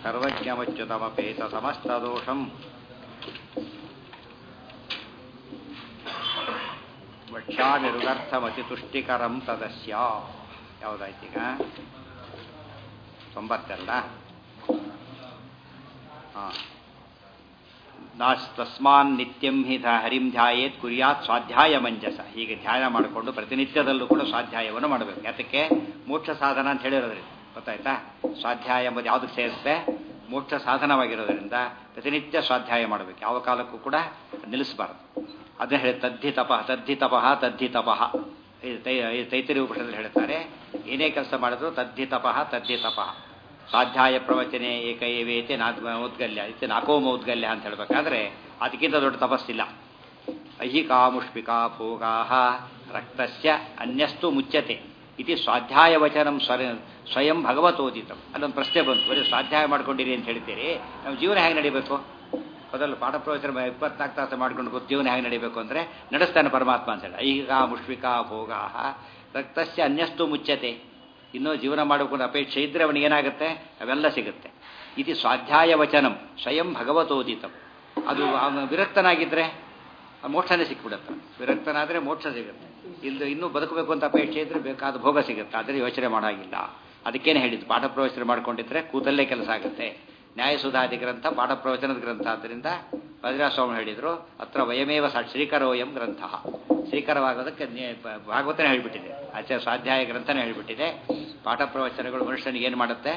ಸರ್ವಜ್ಞಮಚ್ಯುತಮಪೇತ ಸಮಸ್ತದೋಷಂ ವಕ್ಷ್ಯಾಮಿರುಗರ್ಥಮತಿ ತುಷ್ಟಿಕರಂ ತದಸ್ಯ ಯಾವುದಾಯ್ತೀಗ ತೊಂಬತ್ತೆರಡ ಹಾಂ ನಾಸ್ ತಸ್ಮಾನ್ ನಿತ್ಯಂ ಹಿ ಧ ಹರಿಂ ಧ್ಯಾಯೇತ್ ಕುರಿಯಾತ್ ಸ್ವಾಧ್ಯಾಯ ಮಂಜಸ ಹೀಗೆ ಧ್ಯಾನ ಮಾಡಿಕೊಂಡು ಪ್ರತಿನಿತ್ಯದಲ್ಲೂ ಕೂಡ ಸ್ವಾಧ್ಯಾಯವನ್ನು ಮಾಡಬೇಕು ಯಾತಕ್ಕೆ ಮೋಕ್ಷ ಸಾಧನ ಅಂತ ಹೇಳಿರೋದ್ರಿಂದ ಗೊತ್ತಾಯ್ತಾ ಸ್ವಾಧ್ಯಾಯ ಎಂಬುದು ಯಾವುದಕ್ಕೆ ಸೇರುತ್ತೆ ಮೋಕ್ಷ ಸಾಧನವಾಗಿರೋದ್ರಿಂದ ಪ್ರತಿನಿತ್ಯ ಸ್ವಾಧ್ಯಾಯ ಮಾಡಬೇಕು ಯಾವ ಕಾಲಕ್ಕೂ ಕೂಡ ನಿಲ್ಲಿಸಬಾರದು ಅದೇ ಹೇಳಿ ತದ್ಧಿ ತಪಃ ತದ್ಧಿ ತಪಃ ತದ್ಧಿ ತಪಃ ತೈತರಿ ಉಪನಿಷದಲ್ಲಿ ಹೇಳ್ತಾರೆ ಏನೇ ಕೆಲಸ ಮಾಡಿದ್ರು ತದ್ಧಿ ತಪಃ ತದ್ಧಿ ತಪಃ ಸ್ವಾಧ್ಯಾಯ ಪ್ರವಚನೆ ಏಕ ಏವೇತೆ ಉದ್ಗಲ್ಯ ಇತ್ತೆ ನಾಕೋಮ ಉದ್ಗಲ್ಯ ಅಂತ ಹೇಳಬೇಕಾದ್ರೆ ಅದಕ್ಕಿಂತ ದೊಡ್ಡ ತಪಸ್ಸಿಲ್ಲ ಐಹಿಕಾ ಮುಷ್ಪಿಕಾ ಭೋಗಾ ರಕ್ತಸ್ಯ ಅನ್ಯಸ್ತು ಮುಚ್ಚತೆ ಇತಿ ಸ್ವಾಧ್ಯಾಯ ವಚನಂ ಸ್ವರ ಸ್ವಯಂ ಭಗವತೋದಿತಂ ಅಲ್ಲೊಂದು ಪ್ರಶ್ನೆ ಬಂತು ಬರೀ ಸ್ವಾಧ್ಯಾಯ ಮಾಡ್ಕೊಂಡಿರಿ ಅಂತ ಹೇಳ್ತೀರಿ ನಮ್ಮ ಜೀವನ ಹೇಗೆ ನಡೀಬೇಕು ಮೊದಲು ಪಾಠ ಪ್ರವಚನ ಇಪ್ಪತ್ನಾಲ್ಕು ತಾಸು ಮಾಡ್ಕೊಂಡು ಗೊತ್ತು ಜೀವನ ಹೇಗೆ ನಡೀಬೇಕು ಅಂದರೆ ನಡೆಸ್ತಾನೆ ಪರಮಾತ್ಮ ಅಂತ ಹೇಳಿ ಐಹಿಕಾ ಮುಷ್ಪಿಕಾ ಭೋಗಾ ರಕ್ತಸ್ಯ ಅನ್ಯಸ್ತು ಮುಚ್ಚತೆ ಇನ್ನೂ ಜೀವನ ಮಾಡಬೇಕು ಅಪೇಕ್ಷೆ ಇದ್ದರೆ ಅವನಿಗೆ ಏನಾಗುತ್ತೆ ಅವೆಲ್ಲ ಸಿಗುತ್ತೆ ಇದು ಸ್ವಾಧ್ಯಾಯ ವಚನಂ ಸ್ವಯಂ ಭಗವತೋದಿತಂ ಅದು ಅವನು ವಿರಕ್ತನಾಗಿದ್ದರೆ ಮೋಕ್ಷನೇ ಸಿಕ್ಬಿಡುತ್ತೆ ವಿರಕ್ತನಾದರೆ ಮೋಕ್ಷ ಸಿಗುತ್ತೆ ಇಲ್ಲಿ ಇನ್ನೂ ಬದುಕಬೇಕು ಅಂತ ಅಪೇಕ್ಷೆ ಇದ್ದರೆ ಬೇಕಾದ ಭೋಗ ಸಿಗುತ್ತೆ ಆದರೆ ಯೋಚನೆ ಮಾಡೋಂಗಿಲ್ಲ ಅದಕ್ಕೇನೆ ಹೇಳಿದ್ದು ಪಾಠ ಪ್ರವಚನ ಮಾಡ್ಕೊಂಡಿದ್ರೆ ಕೂತಲ್ಲೇ ಕೆಲಸ ಆಗುತ್ತೆ ನ್ಯಾಯಸುಧಾದಿ ಗ್ರಂಥ ಪಾಠ ಪ್ರವಚನದ ಗ್ರಂಥ ಆದ್ದರಿಂದ ವಜ್ರಾಸ್ವಾಮಿ ಹೇಳಿದರು ಹತ್ರ ವಯಮೇವ ಸಾ ಶ್ರೀಕರೋಯಂ ಗ್ರಂಥ ಶ್ರೀಕರವಾಗೋದಕ್ಕೆ ಭಾಗವತನೇ ಹೇಳಿಬಿಟ್ಟಿದೆ ಆಚಾರ್ಯ ಸ್ವಾಧ್ಯಾಯ ಗ್ರಂಥನೇ ಹೇಳಿಬಿಟ್ಟಿದೆ ಪಾಠ ಪ್ರವಚನಗಳು ಮನುಷ್ಯನಿಗೆ ಏನು ಮಾಡುತ್ತೆ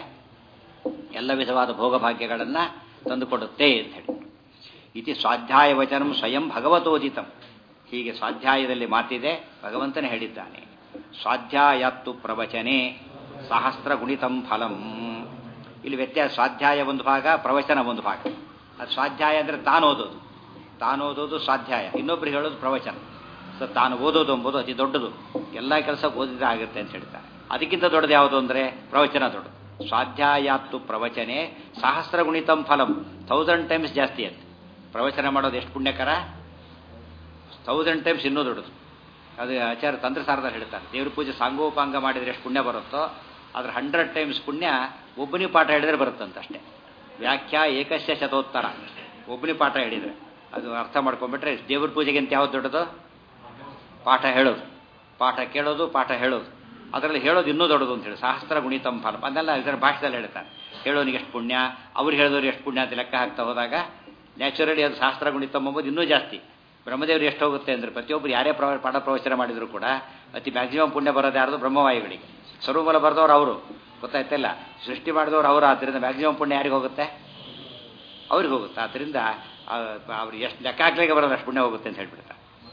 ಎಲ್ಲ ವಿಧವಾದ ಭೋಗಭಾಗ್ಯಗಳನ್ನು ತಂದುಕೊಡುತ್ತೆ ಅಂತ ಹೇಳಿ ಇತಿ ಸ್ವಾಧ್ಯಾಯ ವಚನಂ ಸ್ವಯಂ ಭಗವತೋದಿತಂ ಹೀಗೆ ಸ್ವಾಧ್ಯಾಯದಲ್ಲಿ ಮಾತಿದೆ ಭಗವಂತನೇ ಹೇಳಿದ್ದಾನೆ ಸ್ವಾಧ್ಯಾಯತ್ತು ಪ್ರವಚನೆ ಸಹಸ್ರ ಗುಣಿತಂ ಫಲಂ ಇಲ್ಲಿ ವ್ಯತ್ಯಾಸ ಸ್ವಾಧ್ಯಾಯ ಒಂದು ಭಾಗ ಪ್ರವಚನ ಒಂದು ಭಾಗ ಅದು ಸ್ವಾಧ್ಯಾಯ ಅಂದರೆ ತಾನು ಓದೋದು ತಾನು ಓದೋದು ಸ್ವಾಧ್ಯಾಯ ಇನ್ನೊಬ್ರಿಗೆ ಹೇಳೋದು ಪ್ರವಚನ ಸೊ ತಾನು ಓದೋದು ಎಂಬುದು ಅತಿ ದೊಡ್ಡದು ಎಲ್ಲ ಕೆಲಸ ಓದಿದ್ರೆ ಆಗುತ್ತೆ ಅಂತ ಹೇಳ್ತಾರೆ ಅದಕ್ಕಿಂತ ದೊಡ್ಡದು ಯಾವುದು ಅಂದರೆ ಪ್ರವಚನ ದೊಡ್ಡದು ಸ್ವಾಧ್ಯಾಯಾತ್ತು ಪ್ರವಚನೆ ಸಹಸ್ರ ಗುಣಿತಂ ಫಲಂ ಥೌಸಂಡ್ ಟೈಮ್ಸ್ ಜಾಸ್ತಿ ಅಂತ ಪ್ರವಚನ ಮಾಡೋದು ಎಷ್ಟು ಪುಣ್ಯಕರ ಥೌಸಂಡ್ ಟೈಮ್ಸ್ ಇನ್ನೂ ದೊಡ್ಡದು ಅದು ಆಚಾರ್ಯ ತಂತ್ರಸಾರದಲ್ಲಿ ಹೇಳ್ತಾರೆ ದೇವ್ರ ಪೂಜೆ ಸಾಂಗೋಪಾಂಗ ಮಾಡಿದರೆ ಎಷ್ಟು ಪುಣ್ಯ ಬರುತ್ತೋ ಅದ್ರ ಹಂಡ್ರೆಡ್ ಟೈಮ್ಸ್ ಪುಣ್ಯ ಒಬ್ಬನಿ ಪಾಠ ಹೇಳಿದ್ರೆ ಬರುತ್ತಂತ ಅಷ್ಟೇ ವ್ಯಾಖ್ಯಾ ಏಕಸ್ಯ ಶತೋತ್ತರ ಒಬ್ಬನಿ ಪಾಠ ಹೇಳಿದರೆ ಅದು ಅರ್ಥ ಮಾಡ್ಕೊಂಡ್ಬಿಟ್ರೆ ದೇವ್ರ ಪೂಜೆಗೆ ಅಂತ ಯಾವ್ದು ದೊಡ್ಡದು ಪಾಠ ಹೇಳೋದು ಪಾಠ ಕೇಳೋದು ಪಾಠ ಹೇಳೋದು ಅದರಲ್ಲಿ ಹೇಳೋದು ಇನ್ನೂ ದೊಡ್ಡದು ಅಂತ ಹೇಳಿ ಸಹಸ್ರ ಗುಣಿತಂ ಫಲ ಅದನ್ನೆಲ್ಲ ಇದರ ಭಾಷೆದಲ್ಲಿ ಹೇಳ್ತಾರೆ ಹೇಳೋನಿಗೆ ಎಷ್ಟು ಪುಣ್ಯ ಅವ್ರು ಹೇಳಿದವ್ರು ಎಷ್ಟು ಪುಣ್ಯ ಅಂತ ಲೆಕ್ಕ ಹಾಕ್ತಾ ಹೋದಾಗ ನ್ಯಾಚುರಲಿ ಅದು ಸಹಸ್ರ ಗುಣಿತಂ ಎಂಬುದು ಇನ್ನೂ ಜಾಸ್ತಿ ಬ್ರಹ್ಮದೇವರು ಎಷ್ಟು ಹೋಗುತ್ತೆ ಅಂದರೆ ಪ್ರತಿಯೊಬ್ಬರು ಯಾರೇ ಪ್ರವ ಪಾಠ ಪ್ರವಚನ ಮಾಡಿದರೂ ಕೂಡ ಅತಿ ಮ್ಯಾಕ್ಸಿಮಮ್ ಪುಣ್ಯ ಬರೋದು ಯಾರ್ದು ಬ್ರಹ್ಮವಾಯುಗಳಿಗೆ ಸರ್ವಮೂಲ ಬರೆದವ್ರು ಅವರು ಗೊತ್ತಾಯ್ತಲ್ಲ ಸೃಷ್ಟಿ ಮಾಡಿದವರು ಅವರು ಆದ್ದರಿಂದ ಮ್ಯಾಕ್ಸಿಮಮ್ ಪುಣ್ಯ ಯಾರಿಗೆ ಹೋಗುತ್ತೆ ಅವ್ರಿಗೆ ಹೋಗುತ್ತೆ ಆದ್ದರಿಂದ ಅವ್ರು ಎಷ್ಟು ಲೆಕ್ಕ ಹಾಕ್ಲಿಕ್ಕೆ ಬರೋದು ಅಷ್ಟು ಪುಣ್ಯ ಹೋಗುತ್ತೆ ಅಂತ ಹೇಳ್ಬಿಡ್ತಾರೆ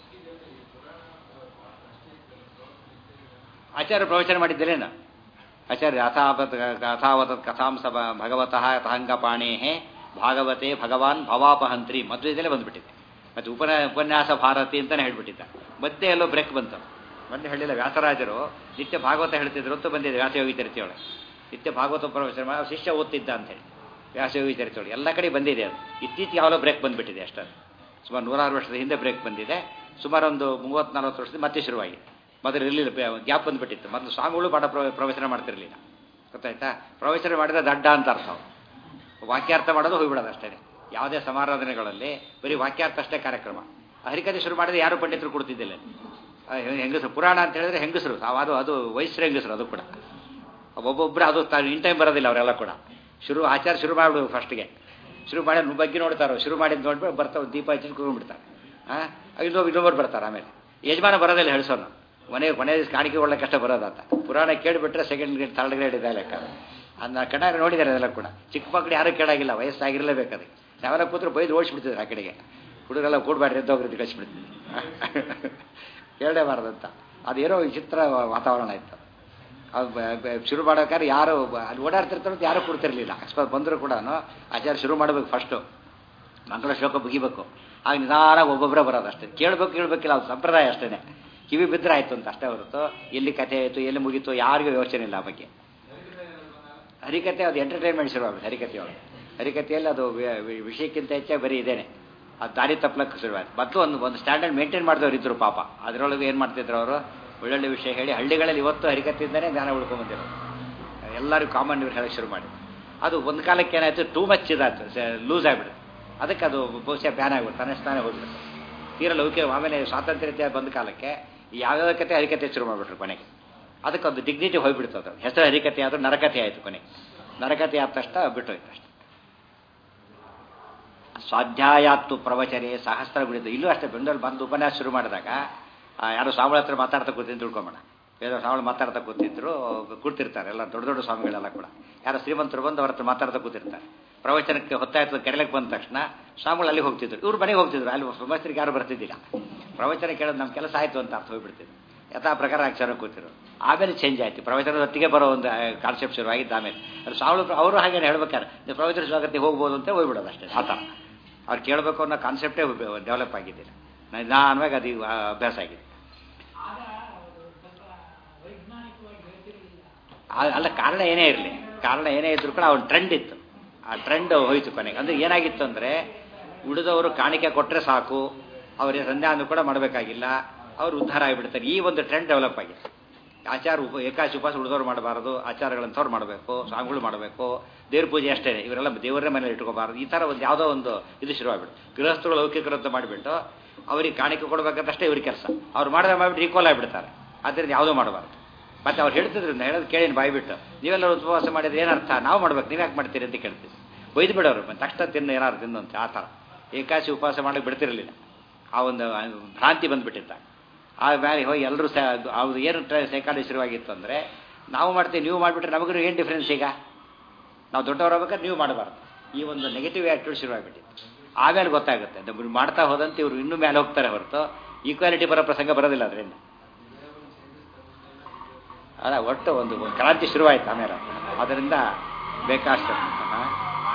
ಆಚಾರ್ಯ ಪ್ರವಚನ ಮಾಡಿದ್ದೇನೇನು ಆಚಾರ್ಯ ಅಥಾವತ್ ಅಥಾವತ್ ಕಥಾಂಸ ಭಗವತಃ ತಹಂಗಪಾಣೇ ಭಾಗವತೆ ಭಗವಾನ್ ಭವಾಪಹಂತ್ರಿ ಮದುವೆದಲ್ಲೇ ಬಂದುಬಿಟ್ಟಿದೆ ಮತ್ತು ಉಪನ ಉಪನ್ಯಾಸ ಭಾರತಿ ಅಂತಲೇ ಹೇಳ್ಬಿಟ್ಟಿದ್ದ ಮಧ್ಯೆ ಎಲ್ಲೋ ಬ್ರೇಕ್ ಬಂತು ಮೊನ್ನೆ ಹೇಳಿಲ್ಲ ವ್ಯಾಸರಾಜರು ನಿತ್ಯ ಭಾಗವತ ಹೇಳ್ತಿದ್ರು ಅಂತ ಬಂದಿದೆ ವ್ಯಾಸಯೋಗಿ ಚರಿತೆಯೊಳಗೆ ನಿತ್ಯ ಭಾಗವತ ಪ್ರವಚನ ಶಿಷ್ಯ ಓದ್ತಿದ್ದ ಅಂತ ಹೇಳಿ ವ್ಯಾಸಯೋಗಿ ಚರಿತೆಯೊಳಗೆ ಎಲ್ಲ ಕಡೆ ಬಂದಿದೆ ಅದು ಇತ್ತೀಚೆಗೆ ಯಾವಲೋ ಬ್ರೇಕ್ ಬಂದುಬಿಟ್ಟಿದೆ ಅಷ್ಟೇ ಸುಮಾರು ನೂರಾರು ವರ್ಷದ ಹಿಂದೆ ಬ್ರೇಕ್ ಬಂದಿದೆ ಸುಮಾರು ಒಂದು ಮೂವತ್ತು ನಲ್ವತ್ತು ವರ್ಷದ ಮತ್ತೆ ಶುರುವಾಗಿದೆ ಮೊದಲು ಇರಲಿಲ್ಲ ಗ್ಯಾಪ್ ಬಂದುಬಿಟ್ಟಿತ್ತು ಮೊದಲು ಸ್ವಾಮಿಗಳು ಪಾಠ ಪ್ರವಚನ ಮಾಡ್ತಿರಲಿಲ್ಲ ಗೊತ್ತಾಯ್ತಾ ಪ್ರವಚನ ಮಾಡಿದ್ರೆ ದಡ್ಡ ಅಂತ ಅರ್ಥ ವಾಕ್ಯಾರ್ಥ ಮಾಡೋದು ಹೋಗ್ಬಿಡೋದು ಅಷ್ಟೇ ಯಾವುದೇ ಸಮಾರಾಧನೆಗಳಲ್ಲಿ ಬರೀ ವಾಕ್ಯಾರ್ಥ ಅಷ್ಟೇ ಕಾರ್ಯಕ್ರಮ ಹರಿಕಥೆ ಶುರು ಮಾಡಿದ್ರೆ ಯಾರು ಪಂಡಿತರು ಕೊಡ್ತಿದ್ದಿಲ್ಲ ಹೆಂಗಸರು ಪುರಾಣ ಅಂತ ಹೇಳಿದ್ರೆ ಹೆಂಗಸರು ಅದು ಅದು ವಯಸ್ಸರು ಹೆಂಗಸರು ಅದು ಕೂಡ ಒಬ್ಬೊಬ್ಬರು ಅದು ಇನ್ ಟೈಮ್ ಬರೋದಿಲ್ಲ ಅವರೆಲ್ಲ ಕೂಡ ಶುರು ಆಚಾರ ಶುರು ಮಾಡ್ಬಿಡು ಫಸ್ಟ್ಗೆ ಶುರು ಮಾಡಿ ಬಗ್ಗೆ ನೋಡ್ತಾರೋ ಶುರು ಮಾಡಿದ್ದು ನೋಡ್ಬಿಟ್ಟು ಬರ್ತಾವೆ ದೀಪ ಹಚ್ಚಿ ಕುತ್ಕೊಂಡ್ಬಿಡ್ತಾರೆ ಹಾಂ ಇನ್ನೊಬ್ಬ ಇನ್ನೊಬ್ಬರು ಬರ್ತಾರೆ ಆಮೇಲೆ ಯಜಮಾನ ಬರೋದಿಲ್ಲ ಹೇಳ್ಸೋನು ಮನೆ ಮನೆ ಕಾಣಿಕೆ ಒಳ್ಳೆ ಕಷ್ಟ ಬರೋದಂತ ಪುರಾಣ ಕೇಳಿಬಿಟ್ರೆ ಸೆಕೆಂಡ್ ಗ್ರೇಡ್ ಥರ್ಡ್ ಗ್ರೇಡ್ ಇದೆ ಲೆಕ್ಕ ಅದನ್ನ ಕಣ್ಣಾರೆ ನೋಡಿದ್ದಾರೆ ಅದೆಲ್ಲ ಕೂಡ ಚಿಕ್ಕ ಮಕ್ಕಳು ಯಾರೂ ಕೇಳಾಗಿಲ್ಲ ವಯಸ್ಸಾಗಿರಲೇಬೇಕು ಅದಕ್ಕೆ ನಾವೆಲ್ಲ ಕೂತ್ರು ಬೈದು ಓಡಿಸ್ಬಿಡ್ತಿದ್ರು ಆ ಕಡೆಗೆ ಹುಡುಗರೆಲ್ಲ ಕೂಡಬೇಡ್ರಿ ಎದ್ದೋಗ್ರಿ ಕಳಿಸ್ಬಿಡ್ತಿದ್ವಿ ಕೇಳಲೇಬಾರ್ದಂತ ಅದೇನೋ ವಿಚಿತ್ರ ವಾತಾವರಣ ಇತ್ತು ಅದು ಶುರು ಮಾಡೋಕ್ಕಾದ್ರೆ ಯಾರು ಅಲ್ಲಿ ಓಡಾಡ್ತಿರ್ತಾರೋ ಯಾರೂ ಕೊಡ್ತಿರ್ಲಿಲ್ಲ ಅಕಸ್ಮಾತ್ ಬಂದರೂ ಕೂಡ ಆಚಾರ ಶುರು ಮಾಡಬೇಕು ಫಸ್ಟು ಮಂಗಳ ಶ್ಲೋಕ ಮುಗಿಬೇಕು ಆಗ ನಿಧಾನ ಒಬ್ಬೊಬ್ಬರೇ ಬರೋದು ಅಷ್ಟೇ ಕೇಳಬೇಕು ಕೇಳಬೇಕಿಲ್ಲ ಅದು ಸಂಪ್ರದಾಯ ಅಷ್ಟೇ ಕಿವಿ ಬಿದ್ದರೆ ಆಯಿತು ಅಂತ ಅಷ್ಟೇ ಹೊರತು ಎಲ್ಲಿ ಕಥೆ ಆಯಿತು ಎಲ್ಲಿ ಮುಗೀತು ಯಾರಿಗೂ ಯೋಚನೆ ಇಲ್ಲ ಆ ಬಗ್ಗೆ ಹರಿಕತೆ ಅದು ಎಂಟರ್ಟೈನ್ಮೆಂಟ್ ಶುರುವಾಗುತ್ತೆ ಹರಿಕತೆಯೊಳಗೆ ಹರಿಕತೆಯಲ್ಲಿ ಅದು ವಿಷಯಕ್ಕಿಂತ ಹೆಚ್ಚಾಗಿ ಬರೀ ಇದೇನೆ ಅದು ದಾರಿ ತಪ್ಪಲಕ್ಕೆ ಶುರುವಾಯ್ತು ಮತ್ತು ಒಂದು ಒಂದು ಸ್ಟ್ಯಾಂಡರ್ಡ್ ಮೇಂಟೈನ್ ಮಾಡಿದವರು ಇದ್ದರು ಪಾಪ ಅದರೊಳಗೆ ಏನು ಮಾಡ್ತಿದ್ರು ಅವರು ಒಳ್ಳೊಳ್ಳೆ ವಿಷಯ ಹೇಳಿ ಹಳ್ಳಿಗಳಲ್ಲಿ ಇವತ್ತು ಹರಿಕತ್ತಿಂದನೇ ಜ್ಞಾನ ಉಳ್ಕೊಂಬಂದಿರೋರು ಎಲ್ಲರಿಗೂ ಕಾಮನ್ ಇವ್ರು ಹೇಳಕ್ಕೆ ಶುರು ಮಾಡಿ ಅದು ಒಂದು ಕಾಲಕ್ಕೆ ಏನಾಯ್ತು ಟೂ ಮಚ್ ಇದಾಯ್ತು ಲೂಸ್ ಆಗಿಬಿಡುತ್ತೆ ಅದಕ್ಕೆ ಅದು ಬಹುಶಃ ಬ್ಯಾನ್ ಆಗಿಬಿಡುತ್ತೆ ತನ್ನಷ್ಟಾನೆ ಹೋಗ್ಬಿಡುತ್ತೆ ತೀರ ಲೌಕಿಕ ಆಮೇಲೆ ಸ್ವಾತಂತ್ರ್ಯ ಬಂದ ಕಾಲಕ್ಕೆ ಯಾವ್ಯಾವ ಕತೆ ಹರಿಕತೆ ಶುರು ಮಾಡಿಬಿಟ್ರು ಕೊನೆಗೆ ಅದಕ್ಕೆ ಒಂದು ಡಿಗ್ನಿಟಿ ಹೋಗ್ಬಿಡ್ತು ಅದು ಹೆಸರು ಹರಿಕತೆ ಆದರೂ ನರಕತೆ ಆಯಿತು ಕೊನೆಗೆ ನರಕತೆ ಆದ ತಕ್ಷಣ ಬಿಟ್ಟೋಯ್ತು ಅಷ್ಟೆ ಸ್ವಾಧ್ಯಾಯಾತ್ತು ಪ್ರವಚನೆ ಸಹಸ್ರ ಗುಣಿತ ಇಲ್ಲೂ ಅಷ್ಟೇ ಬೆಂಗಳೂರು ಬಂದು ಉಪನ್ಯಾಸ ಶುರು ಮಾಡಿದಾಗ ಆ, ಯಾರೋ ಸ್ವಾಮಿಗಳ ಹತ್ರ ಮಾತಾಡ್ತಾ ಕೂತಿದ್ದು ತಿಳ್ಕೊಂಬೋಣ ಬೇರೆ ಸ್ವಾಮಿಗಳು ಮಾತಾಡ್ತಾ ಕೂತಿದ್ರು ಕೂತಿರ್ತಾರೆ ಎಲ್ಲ ದೊಡ್ಡ ದೊಡ್ಡ ಸ್ವಾಮಿಗಳೆಲ್ಲ ಕೂಡ ಯಾರೋ ಶ್ರೀಮಂತರು ಬಂದು ಅವ್ರ ಹತ್ರ ಮಾತಾಡ್ತಾ ಕೂತಿರ್ತಾರೆ ಪ್ರವಚನಕ್ಕೆ ಹೊತ್ತಾಯ್ತು ಕೆರೆಲಕ್ಕೆ ಬಂದ ತಕ್ಷಣ ಸ್ವಾಮಿಗಳು ಅಲ್ಲಿ ಹೋಗ್ತಿದ್ರು ಇವ್ರು ಮನೆಗೆ ಹೋಗ್ತಿದ್ರು ಅಲ್ಲಿ ಸುಮಸ್ತ್ರಿಗೆ ಯಾರು ಬರ್ತಿದ್ದಿಲ್ಲ ಪ್ರವಚನ ಕೇಳೋದು ನಮ್ಮ ಕೆಲಸ ಆಯಿತು ಅಂತ ಅರ್ಥ ಹೋಗ್ಬಿಡ್ತಿದ್ರು ಯಥಾ ಪ್ರಕಾರ ಅಕ್ಷರ ಕೂತಿರು ಆಮೇಲೆ ಚೇಂಜ್ ಆಯ್ತು ಪ್ರವಚನದ ಹೊತ್ತಿಗೆ ಬರೋ ಒಂದು ಕಾನ್ಸೆಪ್ಟ್ ಶುರುವಾಗಿದ್ದು ಆಮೇಲೆ ಅದು ಸ್ವಾಮಿಗಳು ಅವರು ಹಾಗೇನೆ ಹೇಳ್ಬೇಕಾರೆ ನೀವು ಪ್ರವಚನ ಸ್ವಾಗತಿಗೆ ಹೋಗ್ಬೋದು ಅಂತ ಹೋಗ್ಬಿಡೋದು ಅಷ್ಟೇ ಆ ಥರ ಅವ್ರು ಕೇಳಬೇಕು ಅನ್ನೋ ಕಾನ್ಸೆಪ್ಟೇ ಡೆವಲಪ್ ಆಗಿದ್ದಿಲ್ಲ ನಿಧಾನವಾಗಿ ಅದು ಈಗ ಅಭ್ಯಾಸ ಆಗಿದೆ ಆ- ಅಲ್ಲ ಕಾರಣ ಏನೇ ಇರಲಿ ಕಾರಣ ಏನೇ ಇದ್ರು ಕೂಡ ಅವ್ನ ಟ್ರೆಂಡ್ ಇತ್ತು ಆ ಟ್ರೆಂಡ್ ಹೋಯ್ತು ಕೊನೆಗೆ ಅಂದ್ರೆ ಏನಾಗಿತ್ತು ಅಂದರೆ ಉಳಿದವರು ಕಾಣಿಕೆ ಕೊಟ್ಟರೆ ಸಾಕು ಅವರಿಗೆ ಸಂಧ್ಯಾನು ಕೂಡ ಮಾಡಬೇಕಾಗಿಲ್ಲ ಅವರು ಉದ್ಧಾರ ಆಗಿಬಿಡ್ತಾರೆ ಈ ಒಂದು ಟ್ರೆಂಡ್ ಡೆವಲಪ್ ಆಗಿದೆ ಆಚಾರ ಉಪ ಏಕಾಶಿ ಉಪವಾಸ ಉಳಿದವ್ರು ಮಾಡಬಾರದು ಆಚಾರಗಳಂಥವ್ರು ಮಾಡಬೇಕು ಸ್ವಾಮಿಗಳು ಮಾಡಬೇಕು ದೇವ್ರ ಪೂಜೆ ಅಷ್ಟೇ ಇವರೆಲ್ಲ ದೇವರೇ ಮನೇಲಿ ಇಟ್ಕೋಬಾರದು ಈ ಥರ ಒಂದು ಯಾವುದೋ ಒಂದು ಇದು ಶುರುವಾಗ್ಬಿಟ್ಟು ಗೃಹಸ್ಥರು ಲೌಕಿಕರು ಅಂತ ಮಾಡಿಬಿಟ್ಟು ಅವ್ರಿಗೆ ಕಾಣಿಕೆ ಕೊಡಬೇಕಂತಷ್ಟೇ ಇವ್ರ ಕೆಲಸ ಅವ್ರು ಮಾಡಿದ್ರೆ ಮಾಡಿಬಿಟ್ಟು ಈಕ್ವಲ್ ಆಗಿಬಿಡ್ತಾರೆ ಆದ್ದರಿಂದ ಯಾವುದೋ ಮಾಡಬಾರ್ದು ಮತ್ತೆ ಅವ್ರು ಹೇಳ್ತಿದ್ರಿಂದ ಹೇಳೋದು ಕೇಳಿ ಬಾಯ್ಬಿಟ್ಟು ನೀವೆಲ್ಲ ಉಪವಾಸ ಮಾಡಿದ್ರೆ ಏನರ್ಥ ನಾವು ಮಾಡ್ಬೇಕು ನೀವು ಯಾಕೆ ಮಾಡ್ತೀರಿ ಅಂತ ಕೇಳ್ತೀವಿ ಒಯ್ದು ಬಿಡೋರು ಮತ್ತೆ ತಕ್ಷಣ ತಿನ್ನು ಏನಾದ್ರು ತಿನ್ನು ಅಂತ ಆ ಥರ ಏಕಾಶಿ ಉಪವಾಸ ಮಾಡಕ್ಕೆ ಬಿಡ್ತಿರಲಿಲ್ಲ ಆ ಒಂದು ಭ್ರಾಂತಿ ಬಂದುಬಿಟ್ಟಿದ್ದ ಆ ಮೇಲೆ ಹೋಗಿ ಎಲ್ಲರೂ ಸಹ ಅವ್ರು ಏನು ಸೈಕಾಲಜಿ ಶುರುವಾಗಿತ್ತು ಅಂದರೆ ನಾವು ಮಾಡ್ತೀವಿ ನೀವು ಮಾಡಿಬಿಟ್ರೆ ನಮಗೂ ಏನು ಡಿಫ್ರೆನ್ಸ್ ಈಗ ನಾವು ದೊಡ್ಡವರಾಗಬೇಕಾದ್ರೆ ನೀವು ಮಾಡಬಾರ್ದು ಈ ಒಂದು ನೆಗೆಟಿವ್ ಆ್ಯಕ್ಟಿವಿಟಿ ಶುರುವಾಗಿಬಿಟ್ಟಿತ್ತು ಆಮೇಲೆ ಗೊತ್ತಾಗುತ್ತೆ ನಮ್ಗೆ ಮಾಡ್ತಾ ಹೋದಂತೆ ಇವರು ಇನ್ನೂ ಮೇಲೆ ಹೋಗ್ತಾರೆ ಹೊರತು ಈಕ್ವಾಲಿಟಿ ಬರೋ ಪ್ರಸಂಗ ಬರೋದಿಲ್ಲ ಅದರಿಂದ ಅಲ್ಲ ಒಟ್ಟು ಒಂದು ಕ್ರಾಂತಿ ಶುರುವಾಯಿತು ಆಮೇಲೆ ಅದರಿಂದ ಬೇಕಾಷ್ಟು ಹಾಂ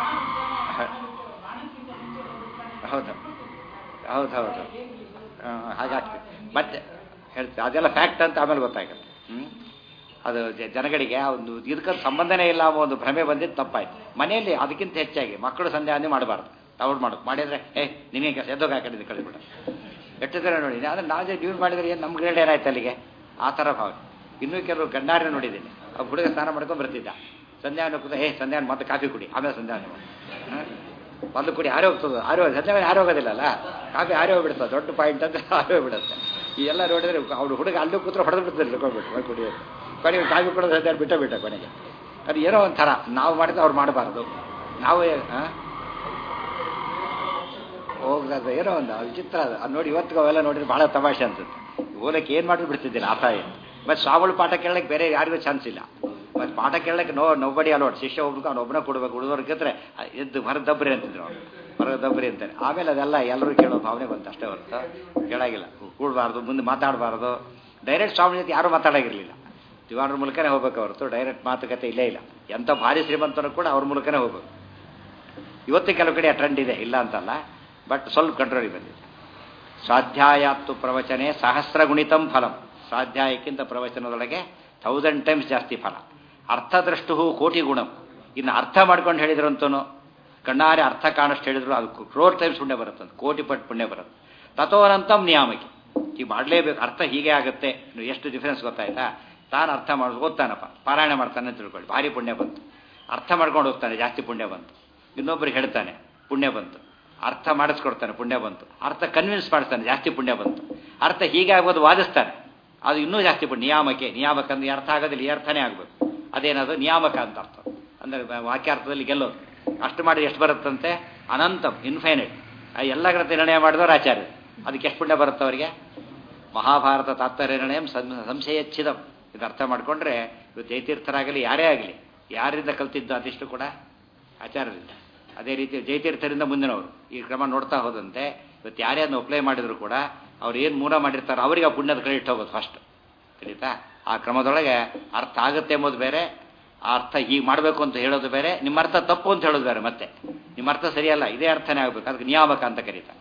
ಹೌದು ಹೌದು ಹೌದು ಹಾಗಾಗ್ತದೆ ಮತ್ತೆ ಹೇಳ್ತೀವಿ ಅದೆಲ್ಲ ಫ್ಯಾಕ್ಟ್ ಅಂತ ಆಮೇಲೆ ಗೊತ್ತಾಗುತ್ತೆ ಹ್ಞೂ ಅದು ಜ- ಜನಗಳಿಗೆ ಆ ಒಂದು ಇದಕ್ಕೆ ಸಂಬಂಧನೇ ಇಲ್ಲ ಅನ್ನೋ ಒಂದು ಭ್ರಮೆ ಬಂದಿದ್ದು ತಪ್ಪಾಯ್ತು ಮನೆಯಲ್ಲಿ ಅದಕ್ಕಿಂತ ಹೆಚ್ಚಾಗಿ ಮಕ್ಕಳು ಸಂಧ್ಯಾನೆ ಮಾಡಬಾರ್ದು ಅವ್ರು ಮಾಡು ಮಾಡಿದ್ರೆ ಏ ನಿನಗೆ ಕೆಲಸ ಎದ್ದೋಗ ಹಾಕೊಂಡಿದ್ದು ಕಳಿಬಿಡ ಎಷ್ಟು ಥರ ನೋಡಿ ಆದರೆ ನಾವು ನೀವು ಮಾಡಿದ್ರೆ ಏನು ನಮ್ಮ ಗ್ರೇಡ್ ಏನಾಯ್ತು ಅಲ್ಲಿಗೆ ಆ ಥರ ಭಾವ ಇನ್ನೂ ಕೆಲವರು ಗಂಡಾರೇ ನೋಡಿದ್ದೀನಿ ಆ ಹುಡುಗ ಸ್ನಾನ ಮಾಡ್ಕೊಂಡು ಬರ್ತಿದ್ದ ಸಂಧ್ಯಾನ ಕೂತ ಏ ಸಂಧ್ಯಾನ ಮತ್ತೆ ಕಾಫಿ ಕುಡಿ ಆಮೇಲೆ ಸಂಧ್ಯಾನ ಮಾಡು. ಹಾಂ? ಒಂದು ಕುಡಿ ಆರೇ ಹೋಗ್ತದೆ ಆರೇ ಸಂಧ್ಯಾನ ಆರೇ ಹೋಗೋದಿಲ್ಲಲ್ಲ ಕಾಫಿ ಆರೇ ಹೋಗ್ಬಿಡ್ತದೆ ದೊಡ್ಡ ಪಾಯಿಂಟ್ ಅಂತ ಆರೇ ಹೋಗ್ಬಿಡುತ್ತೆ ಈ ಎಲ್ಲ ನೋಡಿದ್ರೆ ಅವ್ರು ಹುಡುಗ ಅಲ್ಲೂ ಕೂತ್ರೆ ಹೊಡೆದು ಬಿಡ್ತಾರೆ ಹಿಡ್ಕೊಂಡ್ಬಿಟ್ಟು ಕುಡಿಯೋದು ಕೊನೆಗೆ ಕಾಫಿ ಕೊಡೋದು ಸಂಧ್ಯಾನ ಬಿಟ್ಟ ಬಿಟ್ಟ ಕೊನೆಗೆ ಅದು ಏನೋ ಒಂಥರ ನಾವು ಮಾಡಿದ್ರೆ ಅವ್ರು ಮಾಡಬಾರ್ದು ನಾವು ಹಾಂ ಹೋಗ್ತದೆ ಏನೋ ಒಂದು ವಿಚಿತ್ರ ಅದು ಅದು ನೋಡಿ ಇವತ್ತಿಗೆ ಅವೆಲ್ಲ ನೋಡಿದ್ರೆ ಬಹಳ ತಮಾಷೆ ಅನ್ಸುತ್ತೆ ಓಲಕ್ಕೆ ಏನು ಮಾಡಿ ಬಿಡ್ತಿದ್ದಿಲ್ಲ ಆತ ಏನು ಮತ್ತು ಸ್ವಾಮಿಗಳು ಪಾಠ ಕೇಳಕ್ಕೆ ಬೇರೆ ಯಾರಿಗೂ ಚಾನ್ಸ್ ಇಲ್ಲ ಮತ್ತು ಪಾಠ ಕೇಳಕ್ಕೆ ನೋ ನೊಬ್ಬಡಿ ಅಲೋಡ್ ಶಿಷ್ಯ ಒಬ್ರಿಗೆ ಅವ್ನು ಒಬ್ಬನೇ ಕೊಡ್ಬೇಕು ಉಳಿದವ್ರು ಕೇಳಿದ್ರೆ ಎದ್ದು ಹೊರ ದಬ್ಬರಿ ಅಂತಿದ್ರು ಅವ್ರು ಹೊರ ದಬ್ಬರಿ ಅಂತಾರೆ ಆಮೇಲೆ ಅದೆಲ್ಲ ಎಲ್ಲರೂ ಕೇಳೋ ಭಾವನೆ ಬಂತು ಅಷ್ಟೇ ಹೊರತು ಕೇಳಾಗಿಲ್ಲ ಕೂಡಬಾರ್ದು ಮುಂದೆ ಮಾತಾಡಬಾರ್ದು ಡೈರೆಕ್ಟ್ ಸ್ವಾಮಿ ಜೊತೆ ಯಾರೂ ಮಾತಾಡಾಗಿರಲಿಲ್ಲ ದಿವಾನರ ಮೂಲಕನೇ ಹೋಗ್ಬೇಕು ಹೊರತು ಡೈರೆಕ್ಟ್ ಮಾತುಕತೆ ಇಲ್ಲೇ ಇಲ್ಲ ಎಂಥ ಭಾರಿ ಶ್ರೀಮಂತರು ಕೂಡ ಅವ್ರ ಮೂಲಕನೇ ಹೋಗ್ಬೇಕು ಇವತ್ತು ಕೆಲವು ಕಡೆ ಆ ಟ್ರೆಂಡ್ ಇದೆ ಇಲ್ಲ ಅಂತಲ್ಲ ಬಟ್ ಸ್ವಲ್ಪ ಕಂಟ್ರೋಲಿಗೆ ಬಂದಿದೆ ಸ್ವಾಧ್ಯಾಯಾತ್ತು ಪ್ರವಚನೆ ಸಹಸ್ರ ಗುಣಿತಂ ಫಲಂ ಸ್ವಾಧ್ಯಾಯಕ್ಕಿಂತ ಪ್ರವಚನದೊಳಗೆ ಥೌಸಂಡ್ ಟೈಮ್ಸ್ ಜಾಸ್ತಿ ಫಲ ಅರ್ಥದೃಷ್ಟು ಕೋಟಿ ಗುಣಂ ಇನ್ನು ಅರ್ಥ ಮಾಡ್ಕೊಂಡು ಹೇಳಿದ್ರು ಅಂತನೂ ಕಣ್ಣಾರೆ ಅರ್ಥ ಕಾಣಷ್ಟು ಹೇಳಿದ್ರು ಅದು ಕ್ರೋರ್ ಟೈಮ್ಸ್ ಪುಣ್ಯ ಬರುತ್ತೆ ಕೋಟಿ ಪಟ್ಟು ಪುಣ್ಯ ಬರುತ್ತೆ ತಥೋನಂತಂ ನಿಯಾಮಕಿ ಈಗ ಮಾಡಲೇಬೇಕು ಅರ್ಥ ಹೀಗೆ ಆಗುತ್ತೆ ನೀವು ಎಷ್ಟು ಡಿಫ್ರೆನ್ಸ್ ಗೊತ್ತಾಯ್ತಾ ತಾನು ಅರ್ಥ ಮಾಡಿ ಓದ್ತಾನಪ್ಪ ಪಾರಾಯಣ ಮಾಡ್ತಾನೆ ಅಂತ ತಿಳ್ಕೊಳ್ಳಿ ಭಾರಿ ಪುಣ್ಯ ಬಂತು ಅರ್ಥ ಮಾಡ್ಕೊಂಡು ಹೋಗ್ತಾನೆ ಜಾಸ್ತಿ ಪುಣ್ಯ ಬಂತು ಇನ್ನೊಬ್ರಿಗೆ ಹೇಳ್ತಾನೆ ಪುಣ್ಯ ಬಂತು ಅರ್ಥ ಮಾಡಿಸ್ಕೊಡ್ತಾನೆ ಪುಣ್ಯ ಬಂತು ಅರ್ಥ ಕನ್ವಿನ್ಸ್ ಮಾಡ್ತಾನೆ ಜಾಸ್ತಿ ಪುಣ್ಯ ಬಂತು ಅರ್ಥ ಹೀಗೆ ಆಗ್ಬೋದು ವಾದಿಸ್ತಾನೆ ಅದು ಇನ್ನೂ ಜಾಸ್ತಿ ಪುಣ್ಯ ನಿಯಾಮಕ್ಕೆ ನಿಯಾಮಕ ಅಂದ್ರೆ ಈ ಅರ್ಥ ಆಗೋದಿಲ್ಲ ಈ ಅರ್ಥನೇ ಆಗಬೇಕು ಅದೇನದು ನಿಯಾಮಕ ಅಂತ ಅರ್ಥ ಅಂದರೆ ವಾಕ್ಯಾರ್ಥದಲ್ಲಿ ಗೆಲ್ಲೋದು ಅಷ್ಟು ಮಾಡಿ ಎಷ್ಟು ಬರುತ್ತಂತೆ ಅನಂತಂ ಇನ್ಫೈನೈಟ್ ಎಲ್ಲ ಗ್ರಂಥ ನಿರ್ಣಯ ಮಾಡಿದವರು ಆಚಾರ್ಯ ಅದಕ್ಕೆ ಎಷ್ಟು ಪುಣ್ಯ ಬರುತ್ತೆ ಅವರಿಗೆ ಮಹಾಭಾರತ ತಾತ್ಪರ್ಯ ನಿರ್ಣಯ ಸಂಶಯಚ್ಛಿದಂ ಇದು ಅರ್ಥ ಮಾಡಿಕೊಂಡ್ರೆ ಇವತ್ತು ಜಯತೀರ್ಥರಾಗಲಿ ಯಾರೇ ಆಗಲಿ ಯಾರಿಂದ ಕಲ್ತಿದ್ದು ಅದಿಷ್ಟು ಕೂಡ ಆಚಾರ್ಯರಿಂದ ಅದೇ ರೀತಿ ಜಯತೀರ್ಥರಿಂದ ಮುಂದಿನವರು ಈ ಕ್ರಮ ನೋಡ್ತಾ ಹೋದಂತೆ ಇವತ್ತು ಯಾರೇ ಅದನ್ನು ಅಪ್ಲೈ ಮಾಡಿದ್ರು ಕೂಡ ಅವ್ರು ಏನು ಮೂಲ ಮಾಡಿರ್ತಾರೋ ಅವರಿಗೆ ಆ ಪುಣ್ಯದ ಕ್ರೆಡಿಟ್ ಹೋಗೋದು ಫಸ್ಟ್ ತಿಳಿತಾ ಆ ಕ್ರಮದೊಳಗೆ ಅರ್ಥ ಆಗುತ್ತೆ ಎಂಬುದು ಬೇರೆ ಆ ಅರ್ಥ ಹೀಗೆ ಮಾಡಬೇಕು ಅಂತ ಹೇಳೋದು ಬೇರೆ ನಿಮ್ಮ ಅರ್ಥ ತಪ್ಪು ಅಂತ ಹೇಳೋದು ಬೇರೆ ಮತ್ತೆ ನಿಮ್ಮ ಅರ್ಥ ಸರಿಯಲ್ಲ ಇದೇ ಅರ್ಥನೇ ಆಗಬೇಕು ಅದಕ್ಕೆ ನಿಯಾಮಕ ಅಂತ ಕರೀತಾರೆ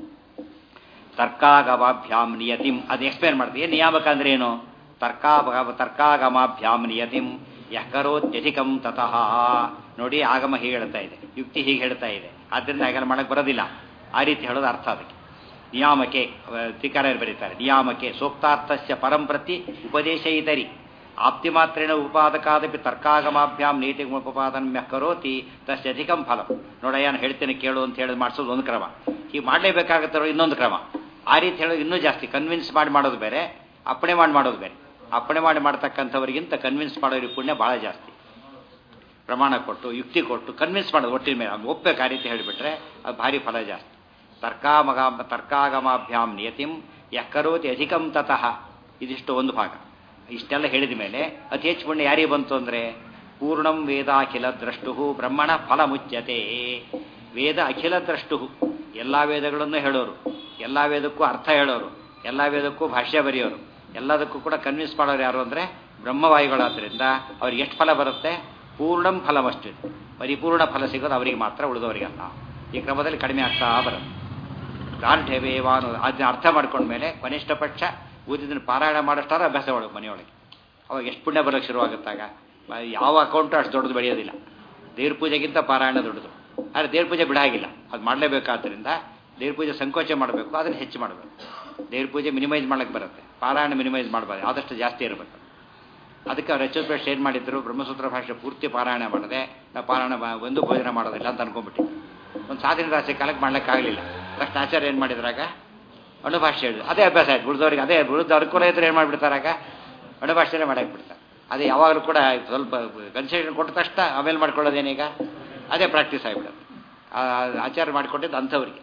ತರ್ಕಾಗಮಾಭ್ಯಾಂ ನಿಯತಿಂ ಅದು ಎಕ್ಸ್ಪ್ಲೇನ್ ಮಾಡ್ತೀವಿ ಏನು ನಿಯಾಮಕ ಅಂದ್ರೆ ಏನು ತರ್ಕಾಗ ತರ್ಕಾಗಮಾಭ್ಯಾಂ ನಿಯತಿಂ ಯಕರೋತ್ಯಧಿಕಂ ತತಃ ನೋಡಿ ಆಗಮ ಹೀಗೆ ಹೇಳ್ತಾ ಇದೆ ಯುಕ್ತಿ ಹೀಗೆ ಹೇಳ್ತಾ ಇದೆ ಆದ್ದರಿಂದ ಹಾಗೆಲ್ಲ ಮಾಡಕ್ಕೆ ಬರೋದಿಲ್ಲ ಆ ರೀತಿ ಹೇಳೋದು ಅರ್ಥ ಅದಕ್ಕೆ ನಿಯಾಮಕೆ ಟಿಕಾರ ಬರೀತಾರೆ ನಿಯಾಮಕೆ ಸೂಕ್ತಾರ್ಥಸ್ಯ ಪರಂಪ್ರತಿ ಉಪದೇಶ ಇತರಿ ಆಪ್ತಿ ಮಾತ್ರೇಣ ಉಪಾದಕಾದಪಿ ತರ್ಕಾಗಮಾಭ್ಯಾಂ ನೀತಿ ಉಪಪಾದನ ಕರೋತಿ ತಸ್ಯ ಅಧಿಕಂ ಫಲಂ ನೋಡಯ್ಯ ನಾನು ಹೇಳ್ತೇನೆ ಕೇಳು ಅಂತ ಹೇಳಿ ಮಾಡಿಸೋದು ಒಂದು ಕ್ರಮ ಹೀಗೆ ಮಾಡಲೇಬೇಕಾಗುತ್ತಾರೋ ಇನ್ನೊಂದು ಕ್ರಮ ಆ ರೀತಿ ಹೇಳೋದು ಇನ್ನೂ ಜಾಸ್ತಿ ಕನ್ವಿನ್ಸ್ ಮಾಡಿ ಮಾಡೋದು ಬೇರೆ ಅಪ್ಪಣೆ ಮಾಡಿ ಮಾಡೋದು ಬೇರೆ ಅಪ್ಪಣೆ ಮಾಡಿ ಮಾಡ್ತಕ್ಕಂಥವ್ರಿಗಿಂತ ಕನ್ವಿನ್ಸ್ ಮಾಡೋರಿಗೆ ಪುಣ್ಯ ಭಾಳ ಜಾಸ್ತಿ ಪ್ರಮಾಣ ಕೊಟ್ಟು ಯುಕ್ತಿ ಕೊಟ್ಟು ಕನ್ವಿನ್ಸ್ ಮಾಡೋದು ಒಟ್ಟಿನ ಮೇಲೆ ಅದು ಒಪ್ಪಬೇಕು ಆ ರೀತಿ ಹೇಳಿಬಿಟ್ರೆ ಅದು ಭಾರಿ ಫಲ ಜಾಸ್ತಿ ತರ್ಕಾಮಗ ತರ್ಕಾಗಮಾಭ್ಯಾಂ ನಿಯತಿಂ ಯಕ್ಕರೋತಿ ಅಧಿಕಂ ತತಃ ಇದಿಷ್ಟು ಒಂದು ಭಾಗ ಇಷ್ಟೆಲ್ಲ ಹೇಳಿದ ಮೇಲೆ ಅತಿ ಹೆಚ್ಚು ಪುಣ್ಯ ಯಾರಿಗೆ ಬಂತು ಅಂದರೆ ಪೂರ್ಣಂ ವೇದಾಖಿಲ ದ್ರಷ್ಟು ಬ್ರಹ್ಮಣ ಫಲ ಮುಚ್ಯತೆ ವೇದ ಅಖಿಲ ದ್ರಷ್ಟು ಎಲ್ಲ ವೇದಗಳನ್ನು ಹೇಳೋರು ಎಲ್ಲ ವೇದಕ್ಕೂ ಅರ್ಥ ಹೇಳೋರು ಎಲ್ಲ ವೇದಕ್ಕೂ ಭಾಷ್ಯ ಬರೆಯೋರು ಎಲ್ಲದಕ್ಕೂ ಕೂಡ ಕನ್ವಿನ್ಸ್ ಮಾಡೋರು ಯಾರು ಅಂದರೆ ಬ್ರಹ್ಮವಾಯುಗಳಾದ್ರಿಂದ ಅವ್ರಿಗೆ ಎಷ್ಟು ಫಲ ಬರುತ್ತೆ ಪೂರ್ಣಂ ಫಲಮಷ್ಟು ಪರಿಪೂರ್ಣ ಫಲ ಸಿಗೋದು ಅವರಿಗೆ ಮಾತ್ರ ಉಳಿದವರಿಗಲ್ಲ ಈ ಕ್ರಮದಲ್ಲಿ ಕಡಿಮೆ ಆಗ್ತಾ ಬರುತ್ತೆ ದಾರ್ಢ್ಯವೇವಾನು ಅದನ್ನ ಅರ್ಥ ಮಾಡ್ಕೊಂಡ್ಮೇಲೆ ಕನಿಷ್ಠ ಪಕ್ಷ ಓದಿದ್ದನ್ನು ಪಾರಾಯಣ ಮಾಡೋಷ್ಟಾರ ಅಭ್ಯಾಸ ಮಾಡಬೇಕು ಮನೆಯೊಳಗೆ ಅವಾಗ ಎಷ್ಟು ಪುಣ್ಯ ಬರೋಕ್ಕೆ ಶುರುವಾಗುತ್ತಾಗ ಯಾವ ಅಕೌಂಟು ಅಷ್ಟು ದೊಡ್ಡದು ಬೆಳೆಯೋದಿಲ್ಲ ದೇವ್ರ ಪೂಜೆಗಿಂತ ಪಾರಾಯಣ ದೊಡ್ಡದು ಆದರೆ ದೇವ್ರ ಪೂಜೆ ಬಿಡಾಗಿಲ್ಲ ಅದು ಮಾಡಲೇಬೇಕಾದ್ರಿಂದ ದೇವ್ರ ಪೂಜೆ ಸಂಕೋಚ ಮಾಡಬೇಕು ಅದನ್ನು ಹೆಚ್ಚು ಮಾಡಬೇಕು ದೇವ್ರ ಪೂಜೆ ಮಿನಿಮೈಸ್ ಮಾಡಕ್ಕೆ ಬರುತ್ತೆ ಪಾರಾಯಣ ಮಿನಿಮೈಸ್ ಮಾಡಬಾರ್ದು ಆದಷ್ಟು ಜಾಸ್ತಿ ಇರಬೇಕು ಅದಕ್ಕೆ ಅವ್ರು ಹೆಚ್ಚು ಪ್ರಶ್ನೆ ಏನು ಮಾಡಿದ್ರು ಬ್ರಹ್ಮಸೂತ್ರ ಭಾಷೆ ಪೂರ್ತಿ ಪಾರಾಯಣ ಮಾಡದೆ ನಾವು ಪಾರಾಯಣ ಒಂದು ಭೋಜನ ಮಾಡೋದಿಲ್ಲ ಅಂತ ಅನ್ಕೊಂಡ್ಬಿಟ್ಟಿದ್ರು ಒಂದು ಸಾಧನೆ ರಾಶಿ ಕಾಲಕ್ಕೆ ಮಾಡ್ಲಿಕ್ಕಾಗಲಿಲ್ಲ ತಕ್ಷಣ ಆಚಾರ್ಯ ಏನು ಮಾಡಿದ್ರಾಗ ಅಣುಭಾಷೆ ಹೇಳಿದ್ರು ಅದೇ ಅಭ್ಯಾಸ ಆಯ್ತು ಉಳಿದವ್ರಿಗೆ ಅದೇ ಉಳಿದ ಅನುಕೂಲ ಇದ್ರೆ ಏನು ಮಾಡಿಬಿಡ್ತಾರಾಗ ಅಣುಭಾಷೆನೇ ಮಾಡಕ್ಕೆ ಬಿಡ್ತಾರೆ ಅದೇ ಯಾವಾಗಲೂ ಕೂಡ ಸ್ವಲ್ಪ ಕನ್ಸೆಷನ್ ಕೊಟ್ಟ ತಕ್ಷಣ ಆಮೇಲೆ ಮಾಡ್ಕೊಳ್ಳೋದೇನೀಗ ಅದೇ ಪ್ರಾಕ್ಟೀಸ್ ಆಗಿಬಿಡುತ್ತೆ ಆಚಾರ ಮಾಡಿಕೊಟ್ಟಿದ್ದು ಅಂಥವ್ರಿಗೆ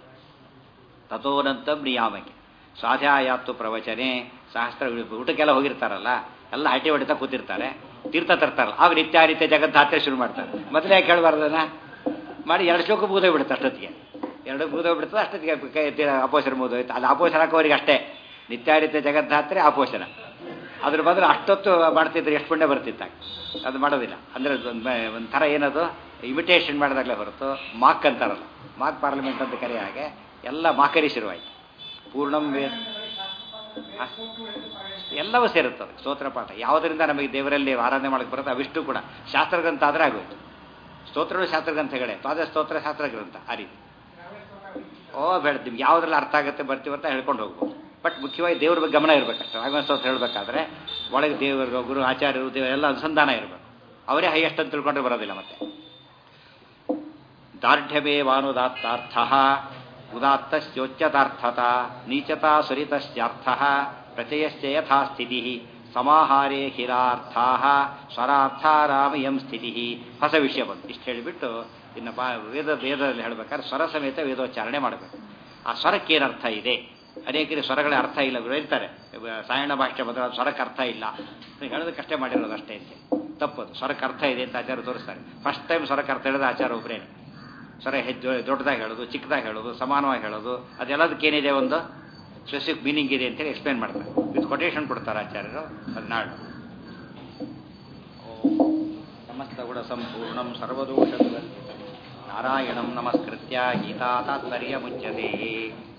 ತಥೋನಂತಂ ನಿಯಾಮಕ್ಕೆ ಸ್ವಾಧ್ಯಾಯಾತ್ತು ಪ್ರವಚನೆ ಸಹಸ್ರ ಊಟಕ್ಕೆಲ್ಲ ಹೋಗಿರ್ತಾರಲ್ಲ ಎಲ್ಲ ಹಟ್ಟಿ ಹೊಡಿತಾ ಕೂತಿರ್ತಾರೆ ತೀರ್ಥ ತರ್ತಾರಲ್ಲ ಆಗ ನಿತ್ಯಾನಿತ್ಯ ಜಗದ್ದಾತ್ರೆ ಶುರು ಮಾಡ್ತಾರೆ ಮೊದಲೇ ಯಾಕೆ ಕೇಳಬಾರ್ದನ್ನ ಮಾಡಿ ಎರಡು ಶ್ಲೋಕ ಮುಗಿದೋಗಿ ಬಿಡುತ್ತೆ ಅಷ್ಟೊತ್ತಿಗೆ ಎರಡು ಮುಗಿದೋಗಿ ಬಿಡ್ತದೆ ಅಷ್ಟೊತ್ತಿಗೆ ಕೈ ಎತ್ತಿ ಅಪೋಷಣ ಮುಗಿದೋಯ್ತು ಅದು ಅಪೋಷಣ ಹಾಕೋರಿಗೆ ಅಷ್ಟೇ ನಿತ್ಯಾನಿತ್ಯ ಜಗದ್ದಾತ್ರೆ ಅಪೋಷಣ ಅದ್ರ ಬದಲು ಅಷ್ಟೊತ್ತು ಮಾಡ್ತಿದ್ರೆ ಎಷ್ಟು ಪುಣ್ಯ ಬರ್ತಿತ್ತಾಗ ಅದು ಮಾಡೋದಿಲ್ಲ ಅಂದರೆ ಒಂಥರ ಏನದು ಇಮಿಟೇಷನ್ ಮಾಡಿದಾಗಲೇ ಹೊರತು ಮಾಕ್ ಅಂತಾರಲ್ಲ ಮಾಕ್ ಪಾರ್ಲಿಮೆಂಟ್ ಅಂತ ಕರೆಯ ಹಾಗೆ ಎಲ್ಲ ಮಾಕರಿ ಶುರುವಾಯಿತು ಪೂರ್ಣಂ ವೇದ ಎಲ್ಲವೂ ಸೇರುತ್ತದೆ ಸ್ತೋತ್ರ ಪಾಠ ಯಾವುದರಿಂದ ನಮಗೆ ದೇವರಲ್ಲಿ ಆರಾಧನೆ ಮಾಡಕ್ಕೆ ಬರುತ್ತೆ ಅವಿಷ್ಟು ಕೂಡ ಶಾಸ್ತ್ರಗ್ರಂಥ ಆದರೆ ಆಗೋಯ್ತು ಸ್ತೋತ್ರಗಳು ಶಾಸ್ತ್ರಗ್ರಂಥಗಳೇ ಪಾದ ಸ್ತೋತ್ರ ಶಾಸ್ತ್ರಗ್ರಂಥ ಆ ರೀತಿ ಓ ಬೇಡ ನಿಮ್ಗೆ ಯಾವುದ್ರಲ್ಲಿ ಅರ್ಥ ಆಗುತ್ತೆ ಬರ್ತೀವಿ ಅಂತ ಹೇಳ್ಕೊಂಡು ಹೋಗ್ಬೋದು ಬಟ್ ಮುಖ್ಯವಾಗಿ ದೇವ್ರ ಬಗ್ಗೆ ಗಮನ ಇರಬೇಕಷ್ಟೆ ರಾಘವೇಂದ್ರ ಸ್ತೋತ್ರ ಹೇಳಬೇಕಾದ್ರೆ ಒಳಗೆ ದೇವರು ಗುರು ಆಚಾರ್ಯರು ದೇವರೆಲ್ಲ ಅನುಸಂಧಾನ ಇರಬೇಕು ಅವರೇ ಹೈಯೆಸ್ಟ್ ಅಂತ ತಿಳ್ಕೊಂಡ್ರೆ ಬರೋದಿಲ್ಲ ಮತ್ತೆ ದಾರ್ಢ್ಯಮೇವಾನುದಾತ್ತಾರ್ಥ ಉದಾತ್ತಶ್ಚೋಚ್ಯತಾರ್ಥತ ನೀಚತಾ ಸುರಿತಶ್ಚಾರ್ಥ ಪ್ರಚಯಶ್ಚ ಯಥಾ ಸ್ಥಿತಿ ಸಮಾಹಾರೇ ಹಿರಾರ್ಥಾ ಸ್ವರಾರ್ಥಾರಾಮಯಂ ಸ್ಥಿತಿ ಹೊಸ ವಿಷಯ ಬಂತು ಇಷ್ಟು ಹೇಳಿಬಿಟ್ಟು ಇನ್ನು ಬಾ ವೇದ ವೇದದಲ್ಲಿ ಹೇಳಬೇಕಾದ್ರೆ ಸ್ವರ ಸಮೇತ ವೇದೋಚ್ಚಾರಣೆ ಮಾಡಬೇಕು ಆ ಸ್ವರಕ್ಕೇನು ಅರ್ಥ ಇದೆ ಅನೇಕರಿಗೆ ಸ್ವರಗಳ ಅರ್ಥ ಇಲ್ಲ ಹೇಳ್ತಾರೆ ಸಾಯಣ ಭಾಷೆ ಬಂದರೆ ಸ್ವರಕ್ಕೆ ಅರ್ಥ ಇಲ್ಲ ಹೇಳೋದಕ್ಕಷ್ಟೇ ಮಾಡಿರೋದು ಅಷ್ಟೇ ಅಂತ ತಪ್ಪದು ಸ್ವರಕ್ಕೆ ಅರ್ಥ ಇದೆ ಅಂತ ಆಚಾರ ತೋರಿಸ್ತಾರೆ ಫಸ್ಟ್ ಟೈಮ್ ಸ್ವರಕ್ಕೆ ಅರ್ಥ ಹೇಳಿದ ಆಚಾರ ಒಬ್ಬರೇನು ಸ್ವರ ಹೆಚ್ಚು ದೊಡ್ಡದಾಗಿ ಹೇಳೋದು ಚಿಕ್ಕದಾಗಿ ಹೇಳೋದು ಸಮಾನವಾಗಿ ಹೇಳೋದು ಅದೆಲ್ಲದಕ್ಕೆ ಏನಿದೆ ಒಂದು ಸ್ಪೆಸಿಫಿಕ್ ಮೀನಿಂಗ್ ಇದೆ ಅಂತೇಳಿ ಎಕ್ಸ್ಪ್ಲೇನ್ ಮಾಡ್ತಾರೆ ವಿತ್ ಕೊಟೇಶನ್ ಕೊಡ್ತಾರೆ ಆಚಾರ್ಯರು ಹದಿನಾಳು ಸಮಸ್ತ ಗುಣ ಸಂಪೂರ್ಣಂ ಸರ್ವದೋಷ ನಾರಾಯಣಂ ನಮಸ್ಕೃತ್ಯ ಗೀತಾ ತಾತ್ಪರ್ಯ ಮುಚ್ಯತೆ